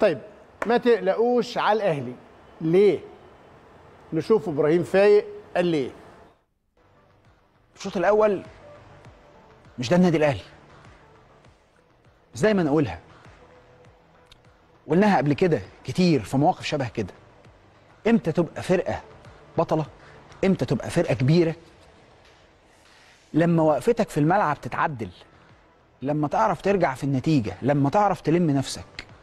طيب ما تقلقوش على الاهلي ليه نشوف ابراهيم فايق قال ليه الشوط الاول مش ده النادي الاهلي بس دايما اقولها قلناها قبل كده كتير في مواقف شبه كده امتى تبقى فرقه بطله امتى تبقى فرقه كبيره لما وقفتك في الملعب تتعدل لما تعرف ترجع في النتيجه لما تعرف تلم نفسك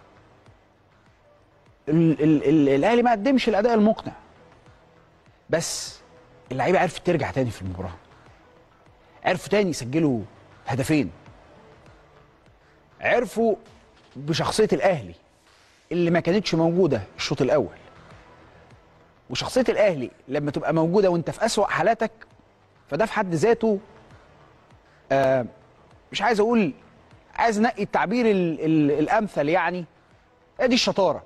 ال- ال- ال- الاهلي ما قدمش الاداء المقنع بس اللعيبه عرفت ترجع تاني في المباراه عرفوا تاني يسجلوا هدفين عرفوا بشخصيه الاهلي اللي ما كانتش موجوده الشوط الاول وشخصيه الاهلي لما تبقى موجوده وانت في اسوا حالاتك فده في حد ذاته آه مش عايز اقول عايز انقي التعبير ال ال الامثل يعني هي دي الشطاره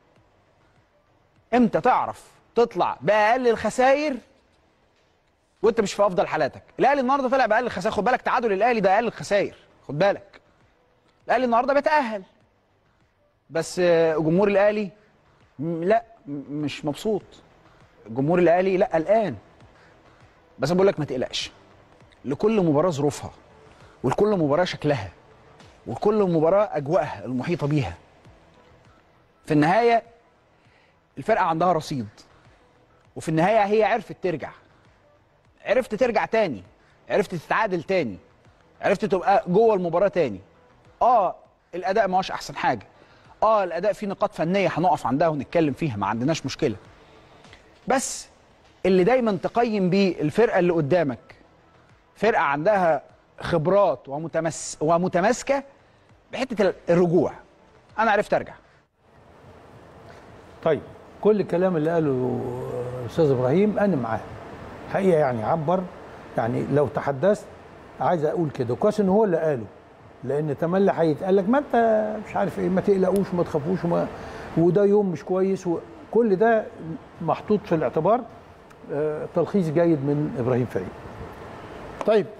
امتى تعرف تطلع باقل الخسائر وانت مش في افضل حالاتك الاهلي النهارده طلع باقل الخسائر خد بالك تعادل الاهلي ده اقل الخسائر خد بالك الاهلي النهارده بيتاهل بس آه، جمهور الاهلي م- لا م- مش مبسوط جمهور الاهلي لا قلقان بس أنا بقول لك ما تقلقش لكل مباراه ظروفها ولكل مباراه شكلها ولكل مباراه اجواءها المحيطه بيها في النهايه الفرقه عندها رصيد وفي النهايه هي عرفت ترجع عرفت ترجع تاني عرفت تتعادل تاني عرفت تبقى جوه المباراه تاني اه الاداء ما هوش احسن حاجه اه الاداء فيه نقاط فنيه هنقف عندها ونتكلم فيها ما عندناش مشكله بس اللي دايما تقيم بيه الفرقه اللي قدامك فرقه عندها خبرات ومتمس ومتماسكه بحته الرجوع انا عرفت ارجع طيب كل الكلام اللي قاله الاستاذ ابراهيم انا معاه حقيقه يعني عبر يعني لو تحدثت عايز اقول كده كويس ان هو اللي قاله لان تملي هيتقال لك ما انت مش عارف ايه ما تقلقوش وما تخافوش وما وده يوم مش كويس وكل ده محطوط في الاعتبار آه، تلخيص جيد من ابراهيم فريد طيب